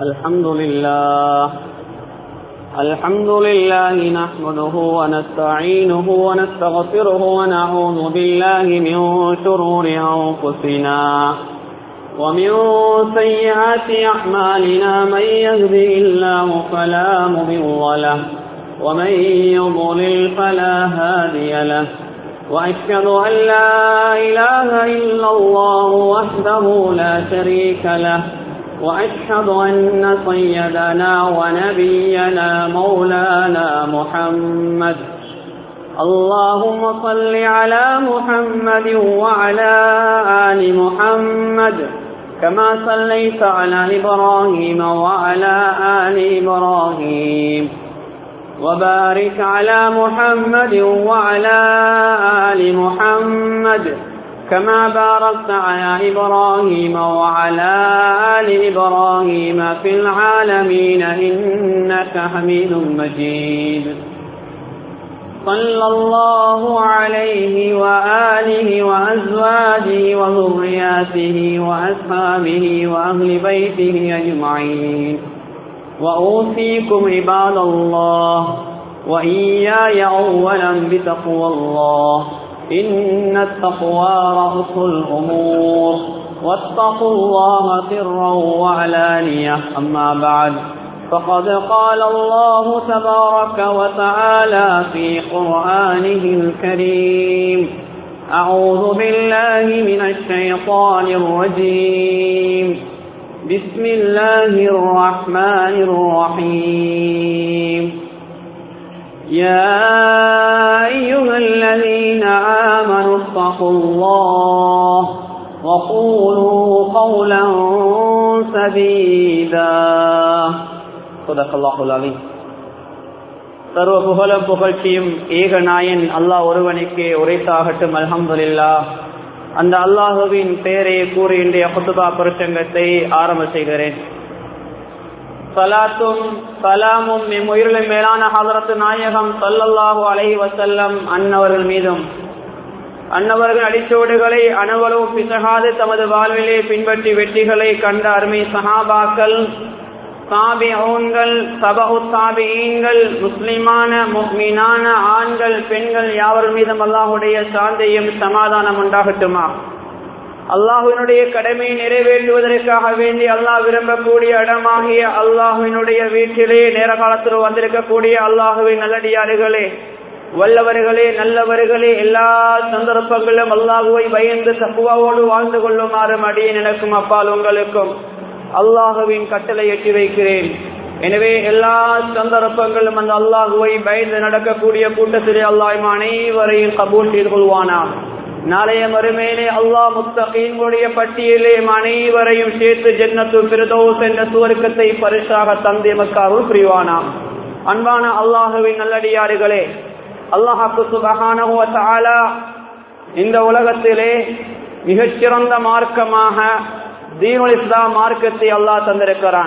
الحمد لله الحمد لله نحمده ونستعينه ونستغفره ونعوذ بالله من شرور أنفسنا ومن سيئات أعمالنا من يهده الله فلا مضل له ومن يضلل فلا هادي له وأشهد أن لا إله إلا الله وحده لا شريك له وأشهد أن سيدنا ونبينا مولانا محمد اللهم صل على محمد وعلى آل محمد كما صليت على إبراهيم وعلى آل إبراهيم وبارك على محمد وعلى آل محمد كما باركت على إبراهيم وعلى آل إبراهيم في العالمين إنك حميد مجيد صلى الله عليه وآله وأزواجه وذرياته وأصحابه وأهل بيته أجمعين وأوصيكم عباد الله وإياي أولا بتقوى الله إن التقوى رأس الأمور واتقوا الله سرا وعلانية أما بعد فقد قال الله تبارك وتعالى في قرآنه الكريم أعوذ بالله من الشيطان الرجيم بسم الله الرحمن الرحيم يا أيها الذين آمنوا اتقوا الله وقولوا قولا سديدا صدق الله العظيم சர்வ புகழும் புகழ்ச்சியும் ஏக நாயன் அல்லாஹ் ஒருவனுக்கு உரைத்தாகட்டும் அல்ஹம்துலில்லா அந்த அல்லாஹுவின் பெயரை கூறி இன்றைய குத்துபா பிரசங்கத்தை ஆரம்ப செய்கிறேன் சலாத்தும் சலாமும் எம் உயிரிலும் மேலான ஹதரத்து நாயகம் சல்லல்லாஹு அலைஹி வசல்லம் அன்னவர்கள் மீதும் அன்னவர்கள் அடிச்சோடுகளை அணுவலும் பிசகாது தமது வாழ்விலே பின்பற்றி வெற்றிகளை கண்ட அருமை சஹாபாக்கள் சாபிஊன்கள் சபகு சாபியீன்கள் முஸ்லிமான மீனான ஆண்கள் பெண்கள் யாவர் மீதும் அல்லாஹுடைய சாந்தையும் சமாதானம் உண்டாகட்டுமா அல்லாஹுவினுடைய கடமையை நிறைவேற்றுவதற்காக வேண்டி அல்லாஹ் விரும்பக்கூடிய இடமாகிய அல்லாஹுவினுடைய வீட்டிலே நேர காலத்தில் வந்திருக்கக்கூடிய அல்லாஹுவின் நல்லடியாறுகளே வல்லவர்களே நல்லவர்களே எல்லா சந்தர்ப்பங்களும் அல்லாஹுவை பயந்து தப்புவாவோடு வாழ்ந்து கொள்ளுமாறும் அடியே நடக்கும் அப்பால் உங்களுக்கும் அல்லாஹுவின் கட்டளை எட்டி வைக்கிறேன் எனவே எல்லா சந்தர்ப்பங்களும் அந்த அல்லாஹுவை பயந்து நடக்கக்கூடிய கூட்டத்திலே அல்லாஹ் அனைவரையும் கபூல் செய்து கொள்வானா நாளைய மறுமையிலே அல்லாஹ் முத்தகீன்களுடைய பட்டியலே அனைவரையும் சேர்த்து ஜன்னத்து பிரதோஸ் என்ற சுவர்க்கத்தை பரிசாக தந்தை மக்காவும் புரிவானா அன்பான அல்லாஹுவின் நல்லடியாறுகளே அல்லாஹாக்கு சுபகான இந்த உலகத்திலே மிகச்சிறந்த மார்க்கமாக தீனுல் இஸ்லாம் மார்க்கத்தை அல்லாஹ் தந்திருக்கிறான்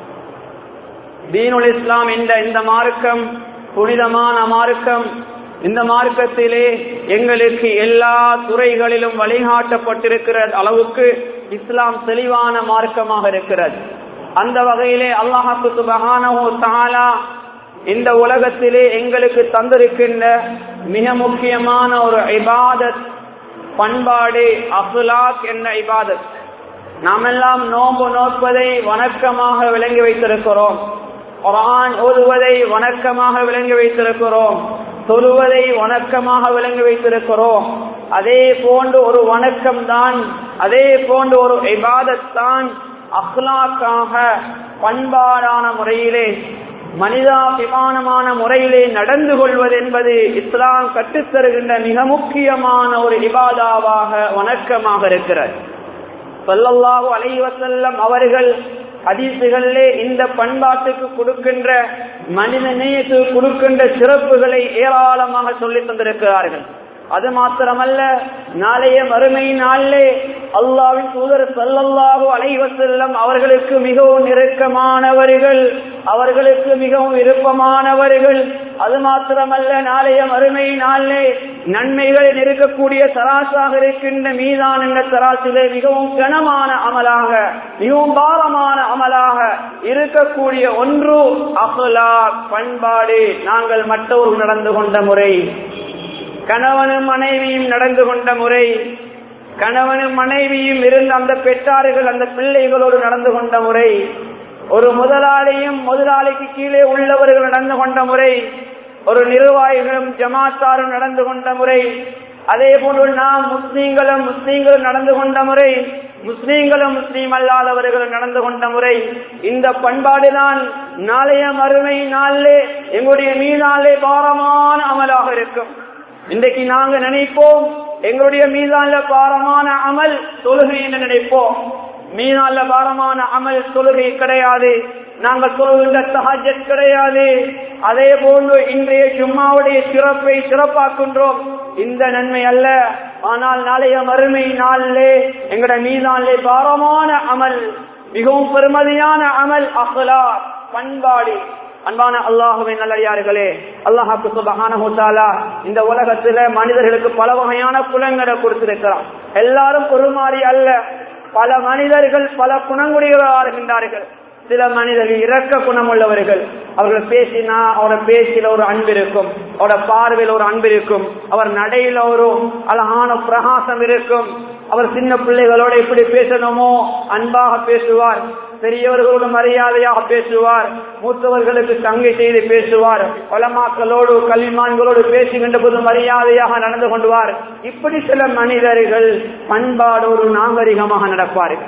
தீனுல் இஸ்லாம் என்ற இந்த மார்க்கம் புனிதமான மார்க்கம் இந்த மார்க்கத்திலே எங்களுக்கு எல்லா துறைகளிலும் வழிகாட்டப்பட்டிருக்கிற அளவுக்கு இஸ்லாம் தெளிவான மார்க்கமாக இருக்கிறது அந்த வகையிலே அல்லாஹாக்கு சுபகானோ தாலா இந்த உலகத்திலே எங்களுக்கு தந்திருக்கின்ற மிக முக்கியமான ஒரு இபாதத் பண்பாடு அஃலாக் என்ற இபாதத் நாமெல்லாம் நோம்பு நோற்பதை வணக்கமாக விளங்கி வைத்திருக்கிறோம் குரான் ஓதுவதை வணக்கமாக விளங்கி வைத்திருக்கிறோம் தொழுவதை வணக்கமாக விளங்கி வைத்திருக்கிறோம் அதே போன்று ஒரு வணக்கம் தான் அதே போன்று ஒரு இபாதத்தான் அஹ்லாக்காக பண்பாடான முறையிலே மனிதாபிமானமான முறையிலே நடந்து கொள்வது என்பது இஸ்லாம் கற்றுத்தருகின்ற மிக முக்கியமான ஒரு இபாதாவாக வணக்கமாக இருக்கிறது சொல்லல்லாஹு அலைவசல்லம் அவர்கள் ஹதீசுகளிலே இந்த பண்பாட்டுக்கு கொடுக்கின்ற மனித நேயத்துக்கு கொடுக்கின்ற சிறப்புகளை ஏராளமாக சொல்லி தந்திருக்கிறார்கள் அது மாத்திரமல்ல நாளைய மறுமை நாளிலே அல்லாவின் தூதர் சல்லல்லாஹு அலைவசல்லம் அவர்களுக்கு மிகவும் நெருக்கமானவர்கள் அவர்களுக்கு மிகவும் விருப்பமானவர்கள் அது மாத்திரமல்ல நாளைய மறுமை நாளிலே நன்மைகளில் இருக்கக்கூடிய தராசாக இருக்கின்ற மீதான் என்ற தராசிலே மிகவும் கனமான அமலாக மிகவும் பாரமான அமலாக இருக்கக்கூடிய ஒன்று அகலா பண்பாடு நாங்கள் மற்றவர்கள் நடந்து கொண்ட முறை கணவனும் மனைவியும் நடந்து கொண்ட முறை கணவனும் மனைவியும் இருந்த அந்த பெற்றார்கள் அந்த பிள்ளைகளோடு நடந்து கொண்ட முறை ஒரு முதலாளியும் முதலாளிக்கு கீழே உள்ளவர்கள் நடந்து கொண்ட முறை ஒரு நிர்வாகிகளும் ஜமாத்தாரும் நடந்து கொண்ட முறை அதே போன்று நாம் முஸ்லீம்களும் முஸ்லீம்களும் நடந்து கொண்ட முறை முஸ்லீம்களும் முஸ்லீம் அல்லாதவர்களும் நடந்து கொண்ட முறை இந்த பண்பாடுதான் நாளைய மறுமை நாளிலே எங்களுடைய மீதாலே பாரமான அமலாக இருக்கும் இன்றைக்கு நாங்க நினைப்போம் எங்களுடைய மீதான பாரமான அமல் தொழுகை என்று நினைப்போம் மீதான பாரமான அமல் தொழுகை கிடையாது நாங்கள் தொழுகின்ற சஹஜத் கிடையாது அதே போன்று இன்றைய ஜும்மாவுடைய சிறப்பை சிறப்பாக்குன்றோம் இந்த நன்மை அல்ல ஆனால் நாளைய மறுமை நாளிலே எங்களுடைய மீதானிலே பாரமான அமல் மிகவும் பெருமதியான அமல் அஹ்லா பண்பாடு அன்பான அல்லாஹுவின் நல்லடியார்களே அல்லாஹாக்கு சுபகான இந்த உலகத்துல மனிதர்களுக்கு பல வகையான குலங்களை கொடுத்திருக்கிறான் எல்லாரும் ஒரு மாதிரி அல்ல பல மனிதர்கள் பல குணங்குடிகளாக இருக்கின்றார்கள் சில மனிதர்கள் இரக்க குணம் உள்ளவர்கள் அவர்கள் பேசினா அவரோட பேச்சில ஒரு அன்பு இருக்கும் அவரோட பார்வையில் ஒரு அன்பு இருக்கும் அவர் நடையில ஒரு அழகான பிரகாசம் இருக்கும் அவர் சின்ன பிள்ளைகளோட எப்படி பேசணுமோ அன்பாக பேசுவார் பெரியவர்களோடு மரியாதையாக பேசுவார் மூத்தவர்களுக்கு தங்கை செய்து பேசுவார் பலமாக்களோடு கல்விமான்களோடு பேசுகின்ற போது மரியாதையாக நடந்து கொண்டுவார் இப்படி சில மனிதர்கள் பண்பாடோடு நாகரிகமாக நடப்பார்கள்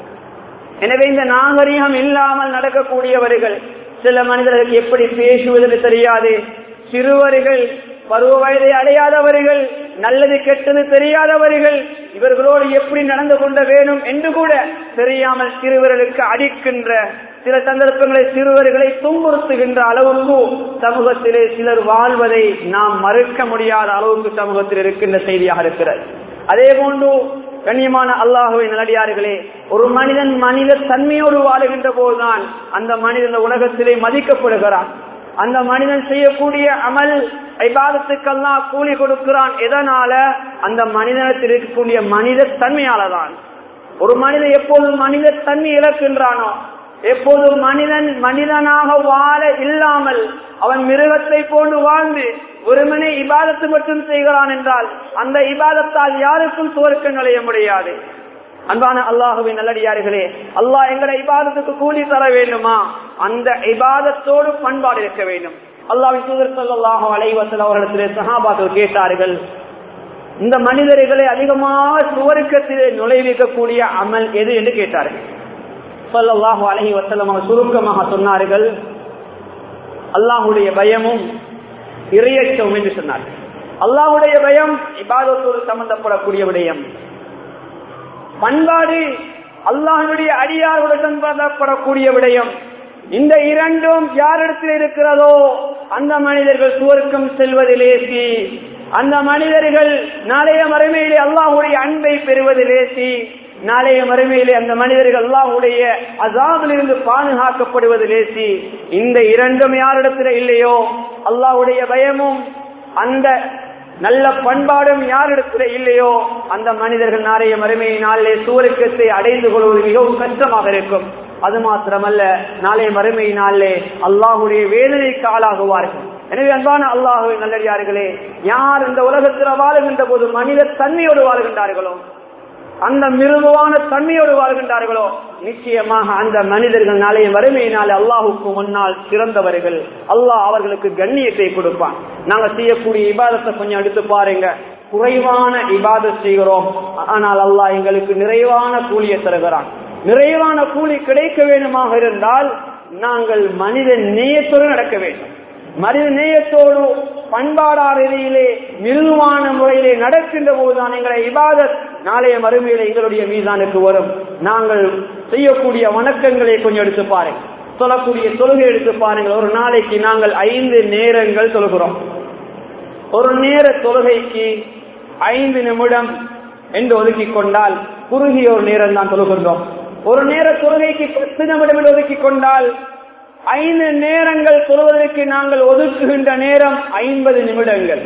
எனவே இந்த நாகரிகம் இல்லாமல் நடக்கக்கூடியவர்கள் சில மனிதர்களுக்கு எப்படி பேசுவதற்கு தெரியாது சிறுவர்கள் பருவ வயதை அடையாதவர்கள் நல்லது கெட்டது தெரியாதவர்கள் இவர்களோடு எப்படி நடந்து கொள்ள வேணும் என்று கூட தெரியாமல் சிறுவர்களுக்கு அடிக்கின்ற சில சந்தர்ப்பங்களை சிறுவர்களை துன்புறுத்துகின்ற அளவுக்கு சமூகத்திலே சிலர் வாழ்வதை நாம் மறுக்க முடியாத அளவுக்கு சமூகத்தில் இருக்கின்ற செய்தியாக இருக்கிறது அதே போன்று கண்ணியமான அல்லாஹுவை நல்லடியார்களே ஒரு மனிதன் மனித தன்மையோடு வாழுகின்ற போதுதான் அந்த மனிதன் உலகத்திலே மதிக்கப்படுகிறான் அந்த மனிதன் செய்யக்கூடிய அமல் ஐபாதத்துக்கெல்லாம் கூலி கொடுக்கிறான் எதனால அந்த மனிதனத்தில் இருக்கக்கூடிய மனித தன்மையால தான் ஒரு மனிதன் எப்போது மனித தன்மை இழக்கின்றானோ எப்போது மனிதன் மனிதனாக வாழ இல்லாமல் அவன் மிருகத்தை போன்று வாழ்ந்து ஒருமனை இபாதத்து மட்டும் செய்கிறான் என்றால் அந்த இபாதத்தால் யாருக்கும் சுவர்க்க நுழைய முடியாது அன்பான அல்லாஹுவின் நல்லடியார்களே அல்லாஹ் எங்களை இபாதத்துக்கு கூலி தர வேண்டுமா அந்த இபாதத்தோடு பண்பாடு இருக்க வேண்டும் அல்லாவின் தூதர் சொல்லாஹோ அலைவசல் அவர்களிடத்திலே சகாபாக்கள் கேட்டார்கள் இந்த மனிதர்களை அதிகமாக சுவருக்கத்திலே நுழைவிக்கக்கூடிய அமல் எது என்று கேட்டார்கள் சொல்லல்லாஹோ அலஹி வசலம் அவர் சுருக்கமாக சொன்னார்கள் அல்லாஹுடைய பயமும் இறையச்சவும் என்று சொன்னார்கள் அல்லாஹுடைய பயம் இபாதத்தோடு சம்பந்தப்படக்கூடிய விடயம் பண்பாடு அல்லாஹனுடைய அடியாரோடு சம்பந்தப்படக்கூடிய விடயம் இந்த இரண்டும் யாரிடத்தில் இருக்கிறதோ அந்த மனிதர்கள் சுவர்க்கம் செல்வதிலேசி அந்த மனிதர்கள் நாளைய மறுமையிலே அல்லாஹுடைய அன்பை பெறுவதிலேசி நாளைய மறுமையிலே அந்த மனிதர்கள் அல்லாஹுடைய அசாபிலிருந்து பாதுகாக்கப்படுவதிலேசி இந்த இரண்டும் யாரிடத்தில் இல்லையோ அல்லாஹுடைய பயமும் அந்த நல்ல பண்பாடும் யாரிடத்தில் இல்லையோ அந்த மனிதர்கள் நாளைய மறுமையை நாளிலே சூரக்கத்தை அடைந்து கொள்வது மிகவும் கஷ்டமாக இருக்கும் அது மாத்திரமல்ல நாளைய மறுமை நாளிலே அல்லாஹுடைய வேதனைக்கு ஆளாகுவார்கள் எனவே அன்பான அல்லாஹுவை நல்லடியார்களே யார் இந்த உலகத்தில் வாழுகின்ற போது மனித தன்மையோடு வாழ்கின்றார்களோ அந்த மிருதுவான தன்மையோடு வாழ்கின்றார்களோ நிச்சயமாக அந்த மனிதர்கள் நாளைய வறுமையினால் அல்லாஹுக்கு முன்னால் சிறந்தவர்கள் அல்லாஹ் அவர்களுக்கு கண்ணியத்தை கொடுப்பான் நாங்க செய்யக்கூடிய இபாதத்தை கொஞ்சம் எடுத்து பாருங்க குறைவான இபாதத் செய்கிறோம் ஆனால் அல்லாஹ் எங்களுக்கு நிறைவான கூலியை தருகிறான் நிறைவான கூலி கிடைக்க வேண்டுமாக இருந்தால் நாங்கள் மனித நேயத்தோடு நடக்க வேண்டும் மனித நேயத்தோடு பண்பாடா ரீதியிலே மிருதுவான முறையிலே நடக்கின்ற போதுதான் எங்களை இபாதத் நாளைய மறுமையில எங்களுடைய மீதானுக்கு வரும் நாங்கள் செய்யக்கூடிய வணக்கங்களை கொஞ்சம் எடுத்து பாருங்க சொல்லக்கூடிய தொழுகை எடுத்து பாருங்கள் ஒரு நாளைக்கு நாங்கள் ஐந்து நேரங்கள் தொழுகிறோம் ஒரு நேர தொழுகைக்கு ஐந்து நிமிடம் என்று ஒதுக்கி கொண்டால் குறுகிய ஒரு நேரம் தான் தொழுகின்றோம் ஒரு நேர தொழுகைக்கு பத்து நிமிடம் என்று ஒதுக்கி கொண்டால் ஐந்து நேரங்கள் தொழுவதற்கு நாங்கள் ஒதுக்குகின்ற நேரம் ஐம்பது நிமிடங்கள்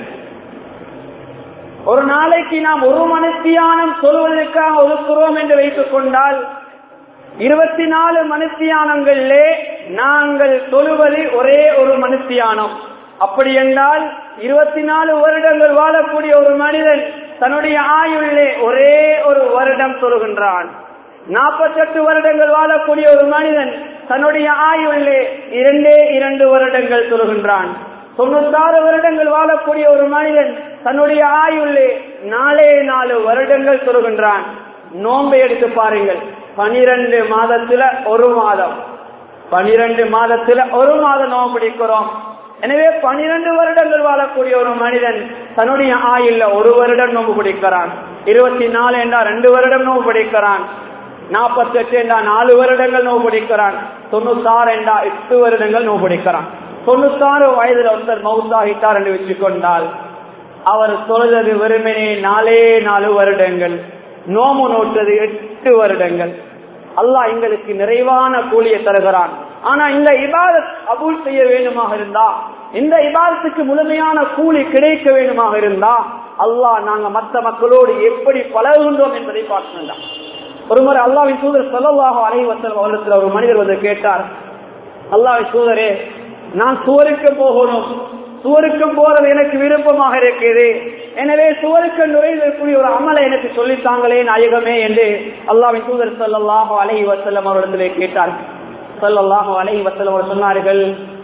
ஒரு நாளைக்கு நாம் ஒரு மனுத்தியானம் தொழுவதற்காக ஒதுக்குறோம் என்று வைத்துக் கொண்டால் இருபத்தி நாலு மனுத்தியானங்களிலே நாங்கள் தொழுவது ஒரே ஒரு மனுத்தியானம் அப்படி என்றால் இருபத்தி நாலு வருடங்கள் வாழக்கூடிய ஒரு மனிதன் தன்னுடைய ஆயுள்ளே ஒரே ஒரு வருடம் தொழுகின்றான் நாற்பத்தெட்டு வருடங்கள் வாழக்கூடிய ஒரு மனிதன் தன்னுடைய ஆயுள்ளே இரண்டே இரண்டு வருடங்கள் தொழுகின்றான் தொண்ணூத்தாறு வருடங்கள் வாழக்கூடிய ஒரு மனிதன் தன்னுடைய ஆயுள்ளே நாலே நாலு வருடங்கள் தொழுகின்றான் நோன்பை எடுத்து பாருங்கள் பனிரெண்டு மாதத்துல ஒரு மாதம் பனிரெண்டு மாதத்துல ஒரு மாதம் நோம்பு பிடிக்கிறோம் எனவே பனிரெண்டு வருடங்கள் வாழக்கூடிய ஒரு மனிதன் தன்னுடைய ஆயுள்ள ஒரு வருடம் நோம்பு பிடிக்கிறான் இருபத்தி நாலு என்றா ரெண்டு வருடம் நோம்பு பிடிக்கிறான் நாற்பத்தி எட்டு என்றா நாலு வருடங்கள் நோவு பிடிக்கிறான் தொண்ணூத்தாறு என்றா எட்டு வருடங்கள் நோவு பிடிக்கிறான் தொண்ணூத்தாறு வயதுல ஒருத்தர் மவுத்தாகிட்டார் என்று வச்சுக்கொண்டால் அவர் தொழுதது வெறுமனே நாலே நாலு வருடங்கள் நோமு நோட்டது எட்டு வருடங்கள் அல்லாஹ் எங்களுக்கு நிறைவான கூலியை தருகிறான் ஆனா இந்த இபாதத் அபூல் செய்ய வேண்டுமாக இருந்தா இந்த இபாதத்துக்கு முழுமையான கூலி கிடைக்க வேண்டுமாக இருந்தா அல்லாஹ் நாங்க மற்ற மக்களோடு எப்படி பழகுகின்றோம் என்பதை பார்க்கலாம் ஒருமுறை அல்லாவின் தூதர் சொல்லலாக அலைவசல் அவரிடத்தில் ஒரு மனிதர் வந்து கேட்டார் அல்லாவின் தூதரே நான் சுவருக்கு போகணும் சுவருக்கு போறது எனக்கு விருப்பமாக இருக்குது எனவே சுவருக்கு நுழைவதற்குரிய ஒரு அமலை எனக்கு சொல்லித்தாங்களே நாயகமே என்று அல்லாவின் தூதர் சொல்லல்லாஹோ அலை வசல்லம் அவரிடத்திலே கேட்டார் சொல்லல்லாஹோ அலை வசல்லம் அவர் சொன்னார்கள்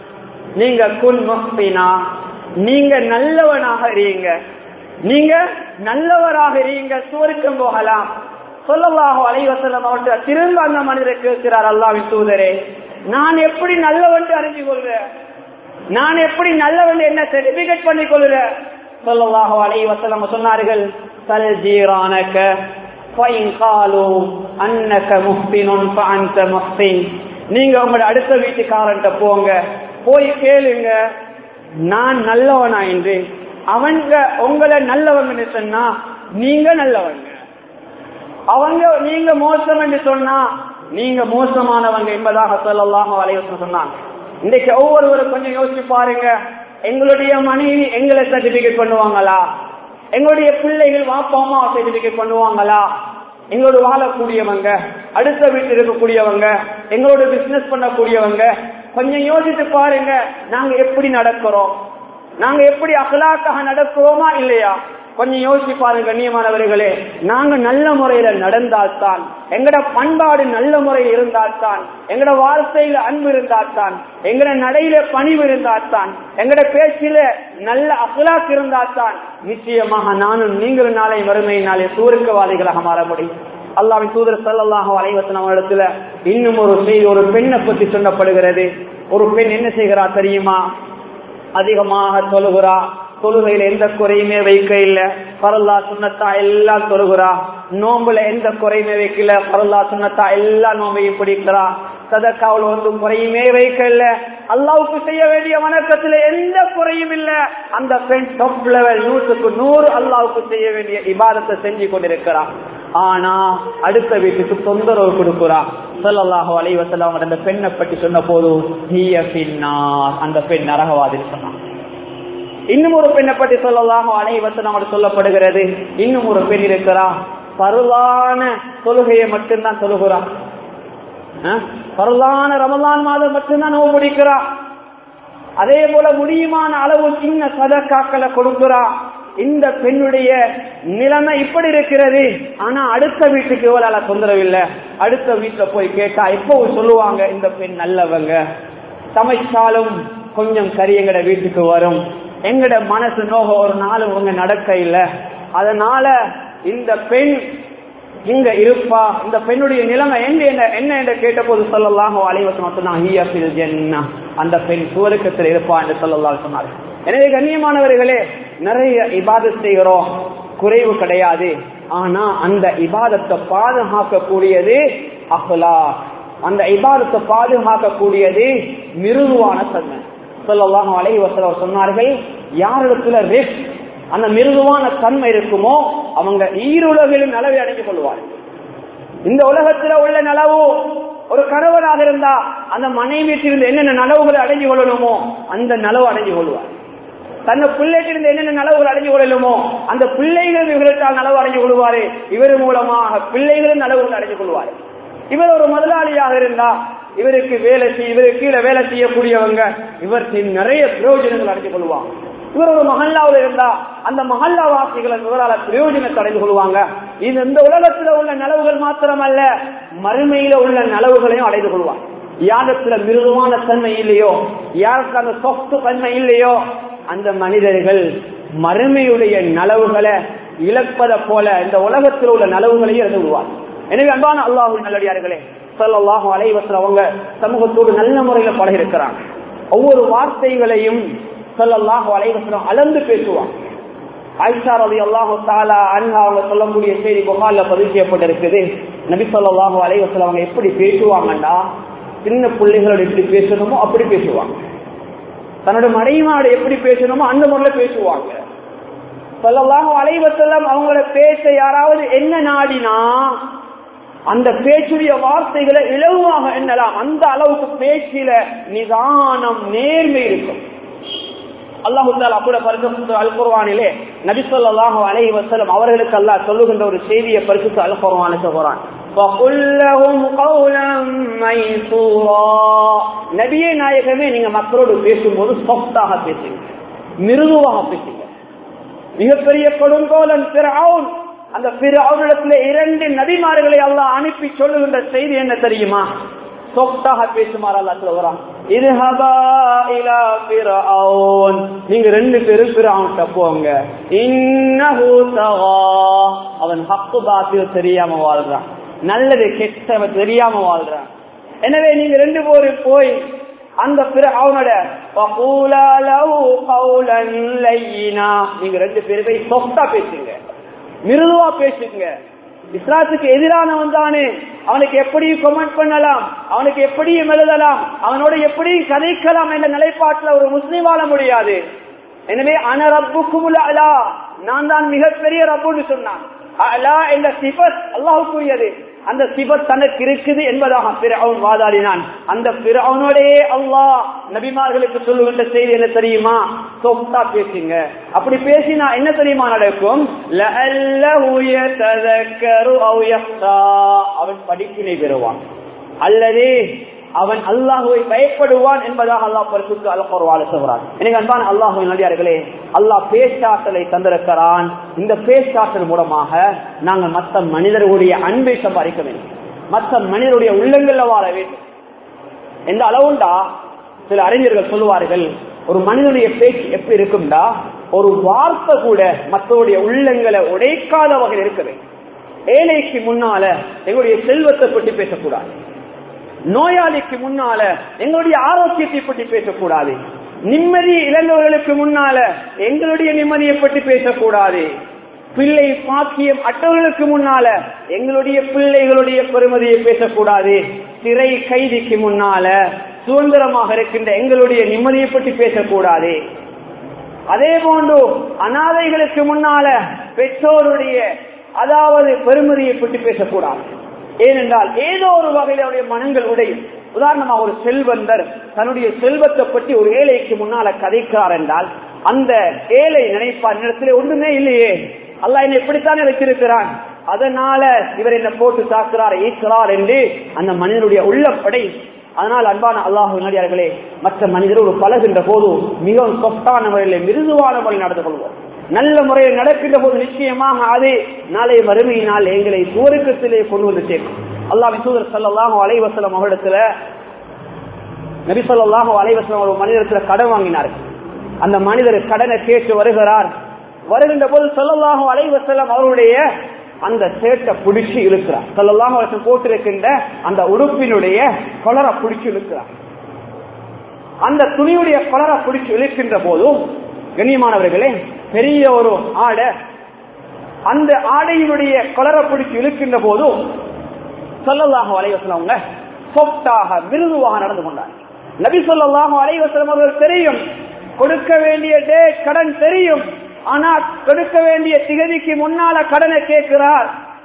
நீங்க குன் முஹ்பினா நீங்க நல்லவனாக இருங்க நீங்க நல்லவராக இருங்க சுவருக்கும் போகலாம் சொல்லல்லாஹோ அலைவசல்லம் அவர்கிட்ட திரும்ப அந்த மனிதரை கேட்கிறார் அல்லாவின் தூதரே நான் எப்படி நல்லவன் அறிஞ்சு கொள்றேன் நான் எப்படி நல்லவன் என்ன சர்டிபிகேட் பண்ணி கொள்றேன் சொல்லல்லாஹோ அலைவசல்லம் சொன்னார்கள் சல் ஜீரானக அன்னக முஹ்பினுன் ஃபஅன்த முஹ்பின் நீங்க உங்களோட அடுத்த வீட்டுக்காரன்ட்ட போங்க போய் கேளுங்க நான் நல்லவனா என்று அவங்க உங்களை நல்லவங்கன்னு சொன்னா நீங்க நல்லவங்க அவங்க நீங்க மோசம் என்று சொன்னா நீங்க மோசமானவங்க என்பதாக சொல்லலாம் அலைவசம் சொன்னாங்க இன்றைக்கு ஒவ்வொருவரும் கொஞ்சம் யோசிச்சு பாருங்க எங்களுடைய மனைவி எங்களை சர்டிபிகேட் பண்ணுவாங்களா எங்களுடைய பிள்ளைகள் வாப்பா அம்மா சர்டிபிகேட் பண்ணுவாங்களா எங்களோட வாழக்கூடியவங்க அடுத்த வீட்டில் இருக்கக்கூடியவங்க எங்களோட பிசினஸ் பண்ணக்கூடியவங்க கொஞ்சம் யோசிச்சு பாருங்க நாங்க எப்படி நடக்கிறோம் நாங்க எப்படி அகலாக்காக நடக்கிறோமா இல்லையா கொஞ்சம் யோசிச்சு பாருங்க கண்ணியமானவர்களே நாங்க நல்ல முறையில நடந்தால்தான் எங்கட பண்பாடு நல்ல முறையில் இருந்தால்தான் எங்கட வார்த்தையில அன்பு இருந்தால்தான் எங்கட நடையில பணிவு இருந்தால்தான் எங்கட பேச்சில நல்ல அகலாக்கு இருந்தால்தான் நிச்சயமாக நானும் நீங்களும் நாளை வறுமை நாளை சூருக்கவாதிகளாக மாற முடியும் அல்லாவின் தூதர் சல்லாஹ் அலைவசனம் இடத்துல இன்னும் ஒரு செய்தி ஒரு பெண்ணை பற்றி சொல்லப்படுகிறது ஒரு பெண் என்ன செய்கிறா தெரியுமா அதிகமாக தொழுகிறா தொழுகையில எந்த குறையுமே வைக்க இல்ல பரல்லா சுண்ணத்தா எல்லாம் தொழுகிறா நோம்புல எந்த குறையுமே வைக்கல பரல்லா சுண்ணத்தா எல்லா நோம்பையும் பிடிக்கிறா சதக்காவில் வந்து குறையுமே வைக்க இல்ல அல்லாவுக்கு செய்ய வேண்டிய வணக்கத்துல எந்த குறையும் இல்ல அந்த பெண் டாப் லெவல் நூற்றுக்கு நூறு அல்லாவுக்கு செய்ய வேண்டிய இபாதத்தை செஞ்சு கொண்டிருக்கிறா ஆனா அடுத்த வீட்டுக்கு தொந்தரவு கொடுக்கிறா சொல்லல்லாஹோ அலைவசல்ல அவங்க அந்த பெண்ணை பற்றி சொன்ன போது அந்த பெண் நரகவாதி சொன்னான் இன்னும் ஒரு பெண்ணை பற்றி சொல்லலாம் அனைவசம் நமக்கு சொல்லப்படுகிறது இன்னும் ஒரு பெண் இருக்கிறா பருளான தொழுகையை மட்டும்தான் தொழுகிறா பருளான ரமலான் மாதம் மட்டும்தான் நோவு முடிக்கிறா அதே போல முடியுமான அளவு சின்ன சதக்காக்களை கொடுக்கிறா இந்த பெண்ணுடைய நிலைமை இப்படி இருக்கிறது ஆனா அடுத்த வீட்டுக்கு இவளால தொந்தரவு இல்லை அடுத்த வீட்டுல போய் கேட்டா இப்போ சொல்லுவாங்க இந்த பெண் நல்லவங்க சமைச்சாலும் கொஞ்சம் கறி எங்கட வீட்டுக்கு வரும் எங்கட மனசு நோக ஒரு நாள் உங்க நடக்க இல்ல அதனால இந்த பெண் இங்க இருப்பா இந்த பெண்ணுடைய நிலைமை என்ன என்ன என்ன என்று கேட்ட போது சொல்லலாம் அலைவசம் சொன்னா அந்த பெண் சுவருக்கத்தில் இருப்பா என்று சொல்லலாம் சொன்னார் எனவே கண்ணியமானவர்களே நிறைய இபாதத் செய்கிறோம் குறைவு கிடையாது ஆனா அந்த இபாதத்தை பாதுகாக்கக்கூடியது அஹ்லா அந்த இபாதத்தை பாதுகாக்கக்கூடியது மிருதுவான தன்மை சொல்லலாம் அலைஹி வசலம் சொன்னார்கள் யாரிடத்துல ரிஸ்க் அந்த மிருதுவான தன்மை இருக்குமோ அவங்க ஈருலகிலும் நலவை அடைஞ்சு கொள்வார்கள் இந்த உலகத்துல உள்ள நலவு ஒரு கணவனாக இருந்தா அந்த மனைவியிட்டிருந்து என்னென்ன நலவுகளை அடைஞ்சு கொள்ளணுமோ அந்த நலவு அடைஞ்சு கொள்வார் தன்னை பிள்ளைகிட்ட என்னென்ன நலவுகள் அடைஞ்சு கொள்ளலுமோ அந்த பிள்ளைகள் இவர்களால் நலவு அடைஞ்சு கொள்வாரு இவர் மூலமாக பிள்ளைகளும் நலவுகள் அடைஞ்சு கொள்வாரு இவர் ஒரு முதலாளியாக இருந்தா இவருக்கு வேலை செய்ய இவருக்கு கீழே வேலை செய்யக்கூடியவங்க இவருக்கு நிறைய பிரயோஜனங்கள் அடைஞ்சு கொள்வாங்க இவர் ஒரு மஹல்லாவில் இருந்தா அந்த மஹல்லா வாசிகளை இவரால் பிரயோஜனத்தை அடைந்து கொள்வாங்க இது இந்த உலகத்துல உள்ள நலவுகள் மாத்திரமல்ல மறுமையில உள்ள நலவுகளையும் அடைந்து கொள்வாங்க யாரிடத்துல மிருதுவான தன்மை இல்லையோ யாருக்கு அந்த சொத்து தன்மை இல்லையோ அந்த மனிதர்கள் மறுமையுடைய நலவுகளை இழப்பதை போல இந்த உலகத்தில் உள்ள நலவுகளையும் இழந்து விடுவார் எனவே அன்பான அல்லாஹு நல்லடியார்களே சொல்லல்லாஹும் அலைவசல் அவங்க சமூகத்தோடு நல்ல முறையில பழகி இருக்கிறாங்க ஒவ்வொரு வார்த்தைகளையும் சொல்லல்லாஹு அலைவசலம் அளந்து பேசுவாங்க ஆயிஷா ரவி அல்லாஹு தாலா அன்ஹா அவங்க சொல்லக்கூடிய செய்தி புகார்ல பதிவு செய்யப்பட்டிருக்குது நபி சொல்லாஹு அலைவசல் அவங்க எப்படி பேசுவாங்கன்னா சின்ன பிள்ளைகளோட எப்படி பேசணுமோ அப்படி பேசுவாங்க தன்னோட மனைவிமாடு எப்படி பேசணுமோ அந்த முறையில பேசுவாங்க சொல்லலாம் அலைவசல்லம் அவங்களோட பேச யாராவது என்ன நாடினா அந்த பேச்சுடைய வார்த்தைகளை இலகுவாக எண்ணலாம் அந்த அளவுக்கு பேச்சில நிதானம் நேர்மை இருக்கும் அல்லாஹு கூட பரிசுத்த அல் குர்வானிலே நபி சொல்லாஹு அலைஹி வசலம் அவர்களுக்கு அல்லாஹ் சொல்லுகின்ற ஒரு செய்தியை பரிசுத்த அல் குர்வான சொல்றான் நபியே நாயகமே நீங்க மக்களோடு பேசும்போது சொத்தாக பேசுங்க மிருதுவாக பேசுங்க மிகப்பெரிய கொடுங்கோலன் பிறவுன் அந்த பிறவுனிடத்துல இரண்டு நபிமார்களை அல்லாஹ் அனுப்பி சொல்லுகின்ற செய்தி என்ன தெரியுமா சொத்தாக பேசுமாறு அல்லா சொல்லுறான் நீங்க ரெண்டு பேரும் பிறவுன்ட்ட போங்க அவன் ஹக்கு பாத்தியம் தெரியாம வாழ்றான் நல்லது கெட்டவ தெரியாம வாழ்றான் எனவே நீங்க ரெண்டு பேரும் போய் அந்த பிற அவனோட நீங்க ரெண்டு பேருமே சொத்தா பேசுங்க மிருதுவா பேசுங்க இஸ்லாத்துக்கு எதிரானவன் தானே அவனுக்கு எப்படியும் கமெண்ட் பண்ணலாம் அவனுக்கு எப்படியும் எழுதலாம் அவனோட எப்படியும் கதைக்கலாம் என்ற நிலைப்பாட்டில் ஒரு முஸ்லீம் வாழ முடியாது எனவே அன ரப்புக்கும் அலா நான் தான் மிகப்பெரிய ரப்புன்னு சொன்னான் அலா என்ற சிபத் அல்லாஹுக்குரியது அந்த சிபத் தனக்கு இருக்குது என்பதாக பிறவன் வாதாடினான் அந்த பிறவனோடே அல்லாஹ் நபிமார்களுக்கு சொல்லுகின்ற செய்தி என்ன தெரியுமா சொத்தா பேசுங்க அப்படி பேசினா என்ன தெரியுமா நடக்கும் அவன் படிப்பினை பெறுவான் அல்லது அவன் அல்லாஹுவை பயப்படுவான் என்பதாக அல்லாஹ் பரிசுக்கு அல்பொருவால சொல்கிறான் எனக்கு அன்பான அல்லாஹுவின் நடிகார்களே அல்லாஹ் பேச்சாற்றலை தந்திருக்கிறான் இந்த பேச்சாற்றல் மூலமாக நாங்கள் மற்ற மனிதர்களுடைய அன்பை சம்பாதிக்க வேண்டும் மற்ற மனிதருடைய உள்ளங்கள்ல வாழ வேண்டும் எந்த அளவுண்டா சில அறிஞர்கள் சொல்லுவார்கள் ஒரு மனிதனுடைய பேச்சு எப்படி இருக்கும்டா ஒரு வார்த்தை கூட மற்றவருடைய உள்ளங்களை உடைக்காத வகையில் இருக்குது ஏழைக்கு முன்னால எங்களுடைய செல்வத்தை பற்றி பேசக்கூடாது நோயாளிக்கு முன்னால எங்களுடைய ஆரோக்கியத்தை பற்றி பேசக்கூடாது நிம்மதி இழந்தவர்களுக்கு முன்னால எங்களுடைய நிம்மதியை பற்றி பேசக்கூடாது பிள்ளை பாக்கியம் அட்டவர்களுக்கு முன்னால எங்களுடைய பிள்ளைகளுடைய பெருமதியை பேசக்கூடாது சிறை கைதிக்கு முன்னால சுதந்திரமாக இருக்கின்ற எங்களுடைய நிம்மதியை பற்றி பேசக்கூடாது அதே போன்று அனாதைகளுக்கு முன்னால பெற்றோருடைய அதாவது பெருமதியை பற்றி பேசக்கூடாது ஏனென்றால் ஏதோ ஒரு வகையில் அவருடைய மனங்கள் உடையும் உதாரணமாக ஒரு செல்வந்தர் தன்னுடைய செல்வத்தை பற்றி ஒரு ஏழைக்கு முன்னால கதைக்கிறார் என்றால் அந்த ஏழை நினைப்பார் இடத்துல ஒன்றுமே இல்லையே அல்ல என்னை எப்படித்தானே வச்சிருக்கிறான் அதனால இவர் என்ன போட்டு தாக்குறார் ஈக்கிறார் என்று அந்த மனிதனுடைய உள்ளப்படை அதனால் அன்பான அல்லாஹு நடிகார்களே மற்ற மனிதரோடு பழகின்ற போது மிகவும் சொத்தான முறையில் மிருதுவான முறையில் நடந்து கொள்வோம் நல்ல முறையில் நடக்கின்ற போது நிச்சயமாக அது நாளை மறுமையினால் எங்களை சுவருக்கத்திலே கொண்டு வந்து சேர்க்கும் அல்லாஹ் தூதர் சல்லாஹூ அலைவசலம் அவரிடத்துல நபி சொல்லாஹூ அலைவசலம் ஒரு மனிதத்துல கடன் வாங்கினார்கள் அந்த மனிதர் கடனை கேட்டு வருகிறார் வருகின்ற போது சொல்லலாக அலைவசலம் அவருடைய அந்த சேட்டை பிடிச்சு இழுக்கிறார் சொல்லலாக வருஷம் போட்டிருக்கின்ற அந்த உடுப்பினுடைய கொலரை பிடிச்சு இழுக்கிறார் அந்த துணியுடைய கொலரை பிடிச்சு இழுக்கின்ற போதும் கண்ணியமானவர்களே பெரிய ஒரு ஆடை அந்த ஆடையினுடைய கொலரை பிடிச்சு இழுக்கின்ற போதும் சொல்லலாக அலைவசலவங்க சொப்டாக மிருதுவாக நடந்து கொண்டார் நபி சொல்லாக அலைவசலம் அவர்கள் தெரியும் கொடுக்க வேண்டிய டேட் கடன் தெரியும் ஆனா கொடுக்க வேண்டிய திகதிக்கு முன்னால கடனை கேட்கிறார்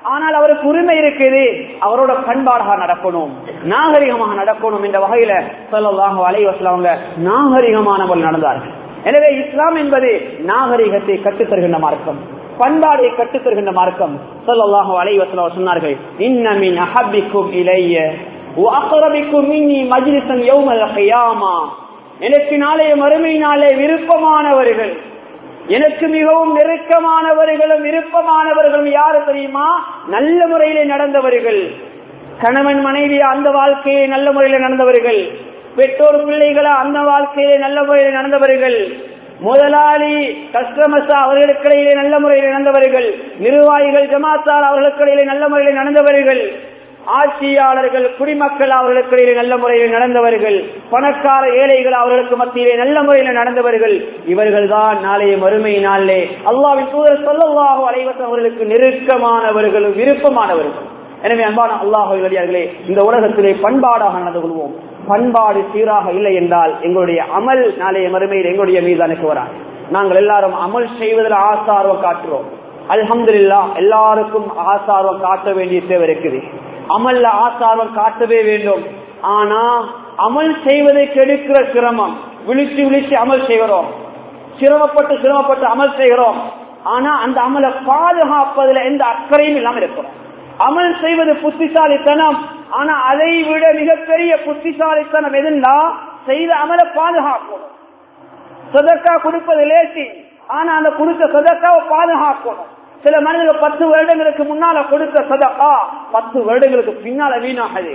ஆனால் அவருக்கு உரிமை இருக்குது அவரோட பண்பாடாக நடக்கணும் நாகரிகமாக நடக்கணும் என்ற வகையில சொல்லலாக அலைவசலவங்க நாகரிகமானவர்கள் நடந்தார்கள் எனவே இஸ்லாம் என்பது நாகரிகத்தை கற்றுத்தருகின்ற மார்க்கம் பண்பாடை கற்றுத்தருகின்ற மார்க்கம் சொல்லலாக அலைவசல சொன்னார்கள் இன்னமின் அஹபிக்கும் இளைய அக்கரபிக்கும் மின்னி மஜ்லிசன் யௌமல் கியாமா எனக்கு நாளைய மறுமை நாளே விருப்பமானவர்கள் எனக்கு மிகவும் நெருக்கமானவர்களும் விருப்பமானவர்களும் யாரு தெரியுமா நல்ல முறையிலே நடந்தவர்கள் கணவன் மனைவி அந்த வாழ்க்கையை நல்ல முறையில் நடந்தவர்கள் பெற்றோர் பிள்ளைகளா அந்த வாழ்க்கையிலே நல்ல முறையில் நடந்தவர்கள் முதலாளி கஸ்டமர்ஸ் அவர்களுக்கிடையிலே நல்ல முறையில் நடந்தவர்கள் நிர்வாகிகள் ஜமாத்தார் அவர்களுக்கிடையிலே நல்ல முறையில் நடந்தவர்கள் ஆட்சியாளர்கள் குடிமக்கள் அவர்களுக்கிடையிலே நல்ல முறையில் நடந்தவர்கள் பணக்கார ஏழைகள் அவர்களுக்கு மத்தியிலே நல்ல முறையில் நடந்தவர்கள் இவர்கள் தான் நாளைய மறுமை நாளிலே அல்லாவின் தூதர் சொல்லவாக அலைவசம் அவர்களுக்கு நெருக்கமானவர்களும் விருப்பமானவர்கள் எனவே அன்பான அல்லாஹ் வழியார்களே இந்த உலகத்திலே பண்பாடாக நடந்து கொள்வோம் பண்பாடு சீராக இல்லை என்றால் எங்களுடைய அமல் நாளைய மறுமையில் எங்களுடைய மீதானுக்கு வராது நாங்கள் எல்லாரும் அமல் செய்வதில் ஆசார்வம் காட்டுறோம் அல்ஹம்துலில்லா எல்லாருக்கும் ஆசார்வம் காட்ட வேண்டிய தேவை இருக்குது அமல்ல ஆசாரம் காட்டவே வேண்டும் ஆனா அமல் செய்வதை கெடுக்கிற சிரமம் விழிச்சு விழிச்சு அமல் செய்கிறோம் சிரமப்பட்டு சிரமப்பட்டு அமல் செய்கிறோம் ஆனா அந்த அமலை பாதுகாப்பதில் எந்த அக்கறையும் இல்லாமல் இருக்கிறோம் அமல் செய்வது புத்திசாலித்தனம் ஆனா அதை விட மிகப்பெரிய புத்திசாலித்தனம் எதுன்னா செய்த அமலை பாதுகாக்கணும் சதக்கா கொடுப்பது லேசி ஆனா அந்த கொடுத்த சதக்காவை பாதுகாக்கணும் சில மனிதர்கள் பத்து வருடங்களுக்கு முன்னால கொடுத்த சதக்கா பத்து வருடங்களுக்கு பின்னால வீணாகுது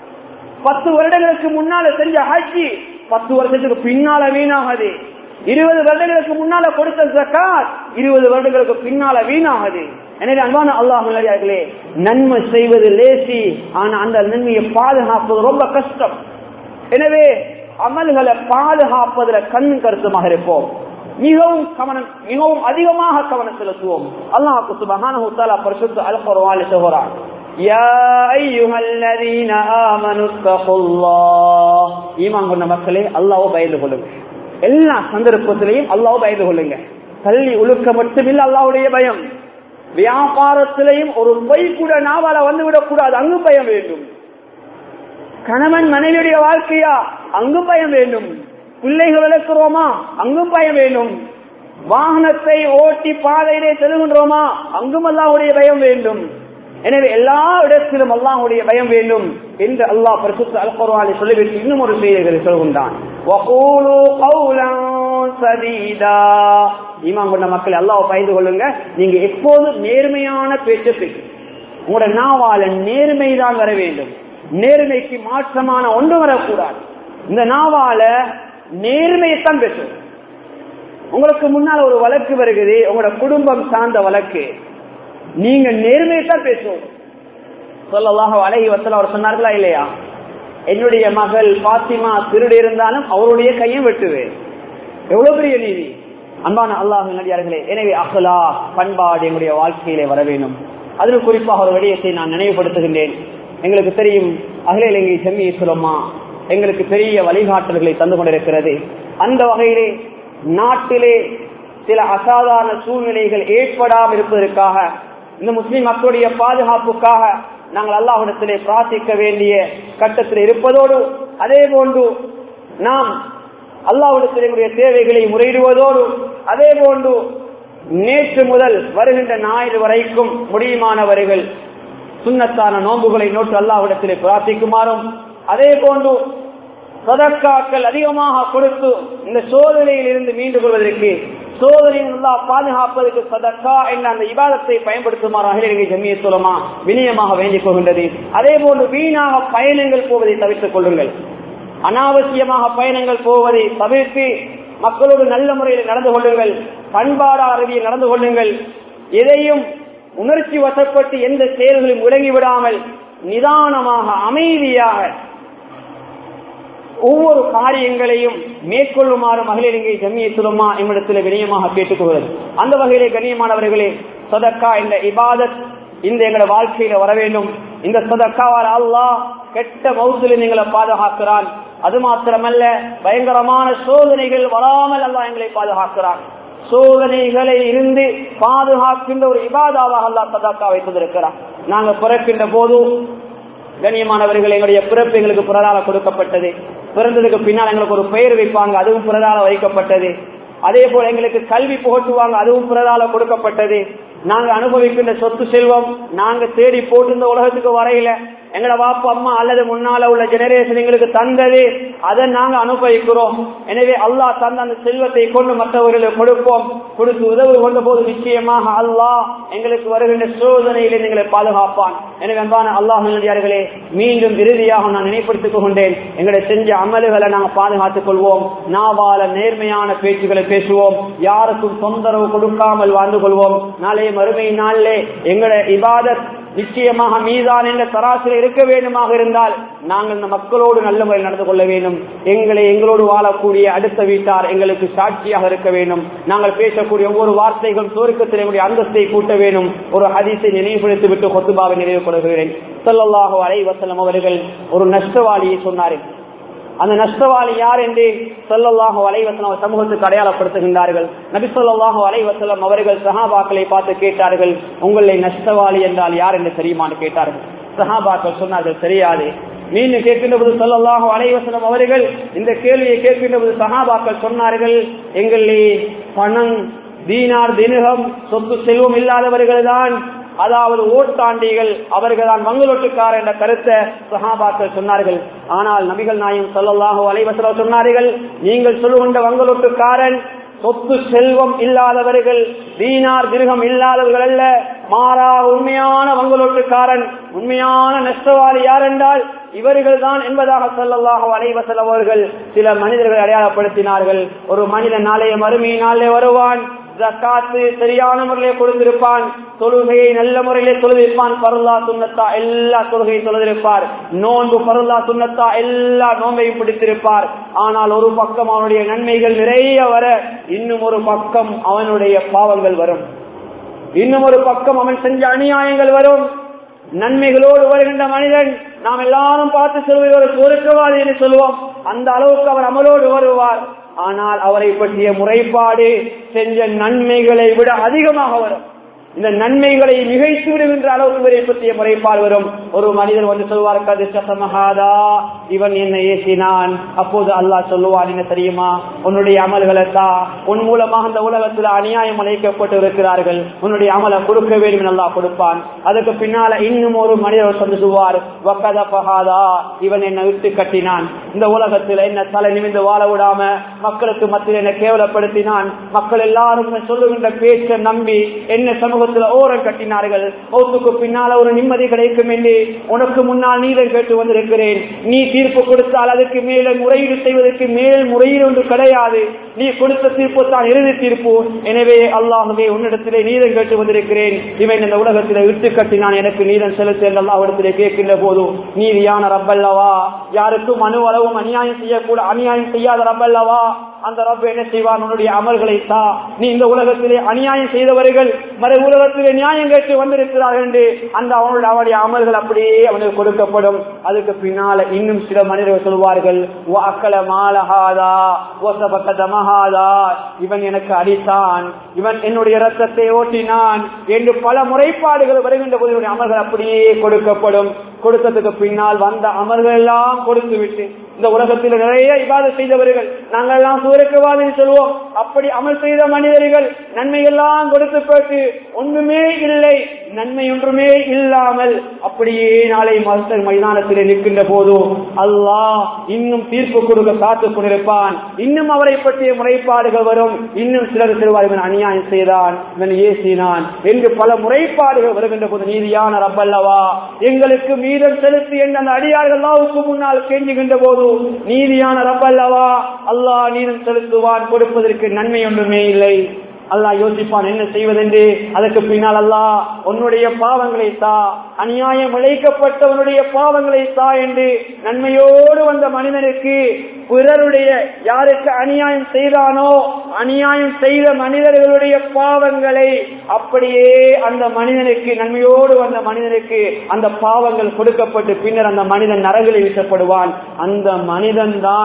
பத்து வருடங்களுக்கு முன்னால செஞ்ச ஹஜ்ஜி பத்து வருஷத்துக்கு பின்னால வீணாகுது இருபது வருடங்களுக்கு முன்னால கொடுத்த ஜக்காத் இருபது வருடங்களுக்கு பின்னால வீணாகுது எனவே அன்பான அல்லாஹே நன்மை செய்வது லேசி ஆனா அந்த நன்மையை பாதுகாப்பது ரொம்ப கஷ்டம் எனவே அமல்களை பாதுகாப்பதில் கண் கருத்துமாக இருப்போம் மிகவும் கவனம் மிகவும் அதிகமாக கவனம் செலுத்துவோம் அல்லாஹ் சுபஹானஹு தஆலா பரிசுத்த அல் குர்ஆனில் சொல்கிறார் யா அய்யுஹல்லதீன ஆமனு தகுல்லாஹ் ஈமான் கொண்ட மக்களே அல்லாஹ்வை பயந்து கொள்ளுங்க எல்லா சந்தர்ப்பத்திலையும் அல்லாஹ்வை பயந்து கொள்ளுங்க கல்வி ஒழுக்க மட்டுமில்ல அல்லாஹ்வுடைய பயம் வியாபாரத்திலையும் ஒரு பொய் கூட நாவால வந்து விடக்கூடாது அங்கு பயம் வேண்டும் கணவன் மனைவியுடைய வாழ்க்கையா அங்கும் பயம் வேண்டும் பிள்ளைகள் வளர்க்கிறோமா அங்கும் பயம் வேண்டும் வாகனத்தை ஓட்டி பாதையிலே செல்கின்றோமா அங்கும் அல்லாவுடைய பயம் வேண்டும் எனவே எல்லா இடத்திலும் அல்லாஹுடைய பயம் வேண்டும் என்று அல்லாஹ் பரிசுத்த அல் குர்ஆனை சொல்லிவிட்டு இன்னும் ஒரு செய்திகளை சொல்கின்றான் ஈமான் கொண்ட மக்கள் அல்லாஹ் பயந்து கொள்ளுங்க நீங்க எப்போதும் நேர்மையான பேச்சு பேசு உங்களோட நாவால நேர்மைதான் வர வேண்டும் நேர்மைக்கு மாற்றமான ஒன்று வரக்கூடாது இந்த நாவால நேர்மையைத்தான் பேசும் உங்களுக்கு முன்னால் ஒரு வழக்கு வருகிறது உங்களோட குடும்பம் சார்ந்த வழக்கு நீங்க நேர்மையைத்தான் பேசுவோம் சொல்லலாக அழகி வசல அவர் சொன்னார்களா இல்லையா என்னுடைய மகள் பாத்திமா திருடு இருந்தாலும் அவருடைய கையும் வெட்டுவேன் எவ்வளவு பெரிய நீதி அன்பான அல்லாஹ் நடிகார்களே எனவே அகலா பண்பாடு எங்களுடைய வாழ்க்கையிலே வர வேண்டும் அதில் குறிப்பாக ஒரு விடயத்தை நான் நினைவுபடுத்துகின்றேன் எங்களுக்கு தெரியும் அகில இலங்கை செம்மியை சொல்லமா எங்களுக்கு பெரிய வழிகாட்டல்களை தந்து கொண்டிருக்கிறது அந்த வகையிலே நாட்டிலே சில அசாதாரண சூழ்நிலைகள் ஏற்படாமல் இருப்பதற்காக இந்த முஸ்லிம் மக்களுடைய பாதுகாப்புக்காக நாங்கள் அல்லாஹிடத்திலே பிரார்த்திக்க வேண்டிய கட்டத்தில் இருப்பதோடு அதே போன்று நாம் அல்லாஹிடத்தில் எங்களுடைய தேவைகளை முறையிடுவதோடு அதே போன்று நேற்று முதல் வருகின்ற ஞாயிறு வரைக்கும் முடியுமானவர்கள் சுண்ணத்தான நோன்புகளை நோட்டு அல்லாஹ்விடத்திலே பிரார்த்திக்குமாறும் அதே போன்று சதக்காக்கள் அதிகமாக கொடுத்து இந்த சோதனையில் இருந்து மீண்டு கொள்வதற்கு சோதனையில் நல்லா பாதுகாப்பதற்கு சதக்கா என்ற அந்த இபாதத்தை பயன்படுத்துமாறு அகிலங்கை ஜம்மிய சொல்லமா வினயமாக வேண்டிக் கொள்கின்றது அதே போன்று வீணாக பயணங்கள் போவதை தவிர்த்துக் கொள்ளுங்கள் அனாவசியமாக பயணங்கள் போவதை தவிர்த்து மக்களோடு நல்ல முறையில் நடந்து கொள்ளுங்கள் பண்பாடு அறிவியல் நடந்து கொள்ளுங்கள் எதையும் உணர்ச்சி வசப்பட்டு எந்த செயல்களையும் முடங்கி விடாமல் நிதானமாக அமைதியாக ஒவ்வொரு காரியங்களையும் மேற்கொள்ளுமாறு மகளிரிங்கை ஜம்மிய சுலமா எம்மிடத்தில் வினயமாக கேட்டுக்கொள்கிறது அந்த வகையிலே கண்ணியமானவர்களே சதக்கா என்ற இபாதத் இந்த எங்களோட வாழ்க்கையில வர வேண்டும் இந்த சதக்காவால் அல்லாஹ் கெட்ட மௌசிலில் எங்களை பாதுகாக்கிறான் அது மாத்திரமல்ல பயங்கரமான சோதனைகள் வராமல் அல்லாஹ் எங்களை பாதுகாக்கிறான் சோதனைகளை இருந்து பாதுகாக்கின்ற ஒரு இபாதாவாக அல்லா சதாக்கா வைத்திருக்கிறார் நாங்க பிறக்கின்ற போது கண்ணியமானவர்கள் எங்களுடைய பிறப்பு எங்களுக்கு புறதால கொடுக்கப்பட்டது பிறந்ததுக்கு பின்னால் எங்களுக்கு ஒரு பெயர் வைப்பாங்க அதுவும் புறதால வைக்கப்பட்டது அதே போல எங்களுக்கு கல்வி புகட்டுவாங்க அதுவும் புறதால கொடுக்கப்பட்டது நாங்க அனுபவிக்கின்ற சொத்து செல்வம் நாங்க தேடி போட்டு இந்த உலகத்துக்கு வரையில எங்களோட வாப்பா அம்மா அல்லது முன்னால உள்ள ஜெனரேஷன் எங்களுக்கு தந்தது அதை நாங்க அனுபவிக்கிறோம் எனவே அல்லாஹ் தந்த அந்த செல்வத்தை கொண்டு மற்றவர்களுக்கு கொடுப்போம் கொடுத்து உதவி கொண்ட போது நிச்சயமாக அல்லாஹ் எங்களுக்கு வருகின்ற சோதனையிலே எங்களை பாதுகாப்பான் எனவே அன்பான அல்லாஹர்களே மீண்டும் இறுதியாக நான் நினைப்படுத்திக் கொண்டேன் எங்களை செஞ்ச அமல்களை நாங்கள் பாதுகாத்துக் கொள்வோம் நாவால நேர்மையான பேச்சுகளை பேசுவோம் யாருக்கும் தொந்தரவு கொடுக்காமல் வாழ்ந்து கொள்வோம் நாளைய மறுமை நாளிலே எங்களை இபாதத் நிச்சயமாக மீதான் என்ற தராசில் இருக்க வேண்டுமாக இருந்தால் நாங்கள் இந்த மக்களோடு நல்ல முறையில் நடந்து கொள்ள வேண்டும் எங்களை எங்களோடு வாழக்கூடிய அடுத்த வீட்டார் எங்களுக்கு சாட்சியாக இருக்க வேண்டும் நாங்கள் பேசக்கூடிய ஒவ்வொரு வார்த்தைகளும் சுருக்கத்தில் எங்களுடைய அந்தஸ்தை கூட்ட வேண்டும் ஒரு ஹதீஸை நினைவுபடுத்தி விட்டு கொத்துபாவை நிறைவு கொள்கிறேன் சொல்லல்லாஹோ அலை வசலம் அவர்கள் ஒரு நஷ்டவாளியை சொன்னார்கள் அந்த நஷ்டவாளி யார் என்று சொல்லல்லாஹோ அலைவசலம் சமூகத்துக்கு அடையாளப்படுத்துகின்றார்கள் நபி சொல்லாஹோ அலைவசலம் அவர்கள் சஹாபாக்களை பார்த்து கேட்டார்கள் உங்களை நஷ்டவாளி என்றால் யார் என்று தெரியுமான்னு கேட்டார்கள் சஹாபாக்கள் சொன்னார்கள் தெரியாது மீண்டும் கேட்கின்ற போது சொல்லல்லாஹோ அலைவசலம் அவர்கள் இந்த கேள்வியை கேட்கின்ற போது சஹாபாக்கள் சொன்னார்கள் எங்களே பணம் தீனார் தினகம் சொத்து செல்வம் இல்லாதவர்கள் தான் அதாவது ஓட்டாண்டிகள் அவர்கள் தான் மங்களோட்டுக்கார என்ற கருத்தை சஹாபாக்கள் சொன்னார்கள் ஆனால் நபிகள் நாயும் சொல்லல்லாஹோ அலைவசல சொன்னார்கள் நீங்கள் சொல்லுகின்ற வங்களோட்டுக்காரன் சொத்து செல்வம் இல்லாதவர்கள் தீனார் திருகம் இல்லாதவர்கள் அல்ல மாறா உண்மையான வங்களோட்டுக்காரன் உண்மையான நஷ்டவாளி யார் என்றால் இவர்கள் தான் என்பதாக சொல்லல்லாக அலைவசல் அவர்கள் சில மனிதர்கள் அடையாளப்படுத்தினார்கள் ஒரு மனிதன் நாளைய மறுமையினாலே வருவான் ஜக்காத்து சரியான முறையிலே கொடுத்திருப்பான் தொழுகையை நல்ல முறையிலே தொழுதிருப்பான் பருளா சுண்ணத்தா எல்லா தொழுகையும் தொழுதிருப்பார் நோன்பு பருளா சுண்ணத்தா எல்லா நோன்பையும் பிடித்திருப்பார் ஆனால் ஒரு பக்கம் அவனுடைய நன்மைகள் நிறைய வர இன்னும் ஒரு பக்கம் அவனுடைய பாவங்கள் வரும் இன்னும் ஒரு பக்கம் அவன் செஞ்ச அநியாயங்கள் வரும் நன்மைகளோடு வருகின்ற மனிதன் நாம் எல்லாரும் பார்த்து சொல்வது ஒரு சுருக்கவாதி என்று சொல்லுவோம் அந்த அளவுக்கு அவர் அமலோடு வருவார் ஆனால் அவரை பற்றிய முறைப்பாடு செஞ்ச நன்மைகளை விட அதிகமாக வரும் இந்த நன்மைகளை மிகைத்து விடுகின்ற அளவுக்கு இவரை பற்றிய முறைப்பாடு வரும் ஒரு மனிதன் வந்து சொல்வார் கதிசமகாதா இவன் என்னை ஏசினான் அப்போது அல்லாஹ் சொல்லுவான் என்ன தெரியுமா உன்னுடைய அமல்களத்தா உன் மூலமாக இந்த உலகத்தில் அநியாயம் அழைக்கப்பட்டு இருக்கிறார்கள் உன்னுடைய அமலை கொடுக்க வேண்டும் என்று அல்லாஹ் கொடுப்பான் அதுக்கு பின்னால இன்னும் ஒரு மனிதர் வந்து சொல்வார் வக்கத பகாதா இவன் என்னை விட்டு கட்டினான் இந்த உலகத்தில் என்ன தலை நிமிந்து வாழ விடாம மக்களுக்கு மத்தியில் என்ன கேவலப்படுத்தினான் மக்கள் எல்லாரும் சொல்லுகின்ற பேச்சை நம்பி என்ன சமூக சமூகத்தில் ஓரம் கட்டினார்கள் மௌத்துக்கு பின்னால ஒரு நிம்மதி கிடைக்கும் என்று உனக்கு முன்னால் நீதம் கேட்டு வந்திருக்கிறேன் நீ தீர்ப்பு கொடுத்தால் அதுக்கு மேல முறையீடு செய்வதற்கு மேல் முறையீடு ஒன்று கிடையாது நீ கொடுத்த தீர்ப்பு தான் இறுதி தீர்ப்பு எனவே அல்லாஹுவே உன்னிடத்திலே நீதம் கேட்டு வந்திருக்கிறேன் இவன் இந்த உலகத்திலே விட்டு கட்டினான் எனக்கு நீதம் செலுத்த என்று அல்லாஹிடத்திலே கேட்கின்ற போது நீதியான ரப்பல்லவா யாருக்கும் அணு அளவும் அநியாயம் செய்யக்கூட அநியாயம் செய்யாத ரப்பல்லவா அந்த ரப்ப என்ன செய்வான் உன்னுடைய அமல்களை தா நீ இந்த உலகத்திலே அநியாயம் செய்தவர்கள் மறு உலகத்திலே நியாயம் கேட்டு வந்திருக்கிறார்கள் என்று அந்த அவனுடைய அவனுடைய அமல்கள் அப்படியே அவனுக்கு கொடுக்கப்படும் அதுக்கு பின்னால இன்னும் சில மனிதர்கள் சொல்வார்கள் அக்கல மாலஹாதா ஓசபக்க தமஹாதா இவன் எனக்கு அடித்தான் இவன் என்னுடைய ரத்தத்தை ஓட்டினான் என்று பல முறைப்பாடுகள் வருகின்ற போது இவனுடைய அமல்கள் அப்படியே கொடுக்கப்படும் கொடுத்ததுக்கு பின்னால் வந்த அமல்கள் எல்லாம் கொடுத்து விட்டு இந்த உலகத்தில் நிறைய இவாத செய்தவர்கள் நாங்கள் எல்லாம் சூரக்கவாதி சொல்வோம் அப்படி அமல் செய்த மனிதர்கள் நன்மை எல்லாம் கொடுத்து போட்டு ஒன்றுமே இல்லை நன்மை ஒன்றுமே இல்லாமல் அப்படியே நாளை மஸ்தர் மைதானத்தில் நிற்கின்ற போது அல்லாஹ் இன்னும் தீர்ப்பு கொடுக்க காத்துக் கொண்டிருப்பான் இன்னும் அவரை பற்றிய முறைப்பாடுகள் வரும் இன்னும் சிலர் சிறுவார் இவன் அநியாயம் செய்தான் இவன் ஏசினான் என்று பல முறைப்பாடுகள் வருகின்ற போது நீதியான ரப்பல்லவா எங்களுக்கு மீதம் செலுத்தி என்ற அந்த அடியார்கள் அல்லாவுக்கு முன்னால் கெஞ்சுகின்ற போது நீதியான ரப்பல்லவா அல்லாஹ் நீதம் செலுத்துவான் கொடுப்பதற்கு நன்மை ஒன்றுமே இல்லை அல்லாஹ் யோசிப்பான் என்ன செய்வதென்று அதற்கு பின்னால் அல்லாஹ் உன்னுடைய பாவங்களை தா அநியாயம் இழைக்கப்பட்டவனுடைய பாவங்களை தா என்று நன்மையோடு வந்த மனிதனுக்கு பிறருடைய யாருக்கு அநியாயம் செய்தானோ அநியாயம் செய்த மனிதர்களுடைய பாவங்களை அப்படியே அந்த மனிதனுக்கு நன்மையோடு வந்த மனிதனுக்கு அந்த பாவங்கள் கொடுக்கப்பட்டு பின்னர் அந்த மனிதன் நரங்களில் வீசப்படுவான் அந்த மனிதன் தான்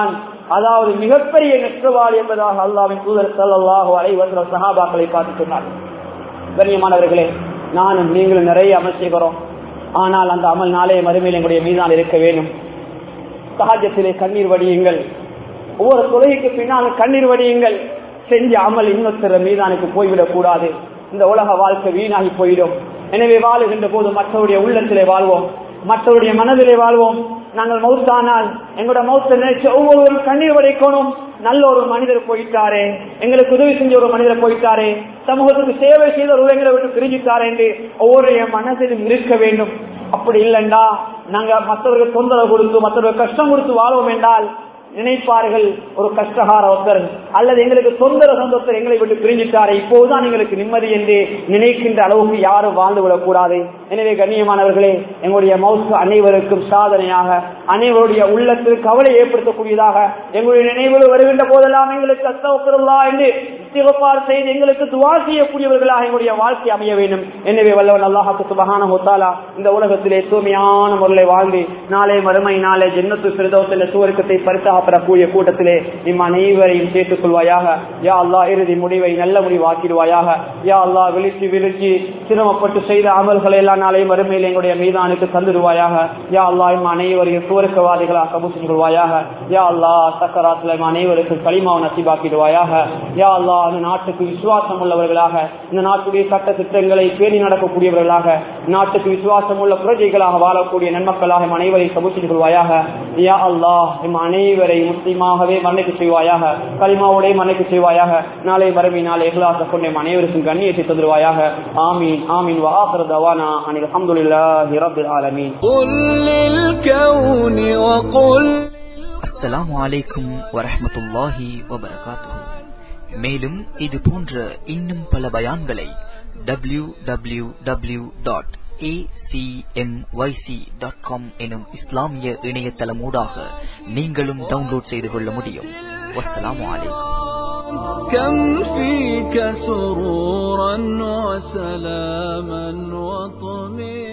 அதாவது மிகப்பெரிய நெற்றவாளி என்பதாக அல்லாவின் தூதர் சல்லாஹூ அலைவசர சஹாபாக்களை பார்த்து சொன்னார் கண்ணியமானவர்களே நானும் நீங்களும் நிறைய அமல் செய்கிறோம் ஆனால் அந்த அமல் நாளே மறுமையில் எங்களுடைய மீதான் இருக்க வேண்டும் சகாஜத்திலே கண்ணீர் வடியுங்கள் ஒவ்வொரு தொழுகைக்கு பின்னால் கண்ணீர் வடியுங்கள் செஞ்ச அமல் இன்னொருத்தர மீதானுக்கு போய்விடக் கூடாது இந்த உலக வாழ்க்கை வீணாகி போயிடும் எனவே வாழுகின்ற போது மற்றவருடைய உள்ளத்திலே வாழ்வோம் மற்றவருடைய மனதிலே வாழ்வோம் நாங்கள் மௌத்தானால் எங்களோட மௌத்த நினைச்சு ஒவ்வொருவரும் கண்ணீர் வடைக்கணும் நல்ல ஒரு மனிதர் போயிட்டாரே எங்களுக்கு உதவி செஞ்ச ஒரு மனிதர் போயிட்டாரே சமூகத்துக்கு சேவை செய்த ஒரு எங்களை விட்டு பிரிஞ்சுட்டாரே என்று ஒவ்வொருடைய மனதிலும் இருக்க வேண்டும் அப்படி இல்லைண்டா நாங்க மற்றவர்கள் தொந்தரவு கொடுத்து மற்றவர்கள் கஷ்டம் கொடுத்து வாழ்வோம் என்றால் நினைப்பார்கள் ஒரு கஷ்டகார ஒருத்தர் அல்லது எங்களுக்கு தொந்தர சொந்தத்தர் எங்களை விட்டு பிரிஞ்சிட்டாரே இப்போதுதான் எங்களுக்கு நிம்மதி என்று நினைக்கின்ற அளவுக்கு யாரும் வாழ்ந்து விடக்கூடாது எனவே கண்ணியமானவர்களே எங்களுடைய மவுத்து அனைவருக்கும் சாதனையாக அனைவருடைய உள்ளத்தில் கவலை ஏற்படுத்தக்கூடியதாக எங்களுடைய நினைவுகள் வருகின்ற போதெல்லாம் எங்களுக்கு அத்தவக்கிறல்லா என்று இஸ்திகபார் செய்து எங்களுக்கு துவா செய்யக்கூடியவர்களாக எங்களுடைய வாழ்க்கை அமைய வேண்டும் எனவே வல்லவன் அல்லாஹாக்கு சுபகான முத்தாலா இந்த உலகத்திலே தூய்மையான முறையில் வாழ்ந்து நாளை மறுமை நாளை ஜென்னத்து சிறுதோசில சூருக்கத்தை பரிசாக பெறக்கூடிய கூட்டத்திலே இம் அனைவரையும் சேர்த்துக் கொள்வாயாக யா அல்லா இறுதி முடிவை நல்ல முடிவாக்கிடுவாயாக யா அல்லா விழிச்சு விழிச்சு சிரமப்பட்டு செய்த அமல்களை எல்லாம் நாளை மறுமையில் எங்களுடைய மீதானுக்கு தந்துடுவாயாக யா அல்லா இம் அனைவரையும் சூரக்கவாதிகளாக கபு செஞ்சு கொள்வாயாக யா அல்லா சக்கராத்துல இம் அனைவருக்கும் களிமாவை நசிபாக்கிடுவாயாக யா அல்லா அந்த நாட்டுக்கு விசுவாசம் உள்ளவர்களாக இந்த நாட்டுடைய சட்ட திட்டங்களை பேணி நடக்கக்கூடியவர்களாக நாட்டுக்கு விசுவாசம் உள்ள பிரஜைகளாக வாழக்கூடிய நன்மக்களாக இம் அனைவரையும் கபு செஞ்சு கொள்வாயாக யா அல்லா இம் அனைவரை முஸ்லீமாகவே மன்னிக்கு செய்வாயாக களிமாவோடே மன்னிக்கு செய்வாயாக நாளை வரவி நாளை எகலாச கொண்டே அனைவருக்கும் கண்ணியத்தை தந்துருவாயாக ஆமீன் ஆமீன் வாஹர் தவானா அனில் அல்ஹம்துலில்லாஹி ரப்பில் ஆலமீன் قل للكون وقل அஸ்ஸலாமு அலைக்கும் வரஹ்மத்துல்லாஹி வபரகாத்துஹு மேலும் இது போன்ற இன்னும் பல பயான்களை டபிள்யூ டபிள்யூ டபிள்யூ டாட் எனும் இஸ்லாமிய இணையதளமூடாக நீங்களும் டவுன்லோட் செய்து கொள்ள முடியும் வஸ்ஸலாமு அலைக்கும் كم فيك سرورا وسلاما وطمئنا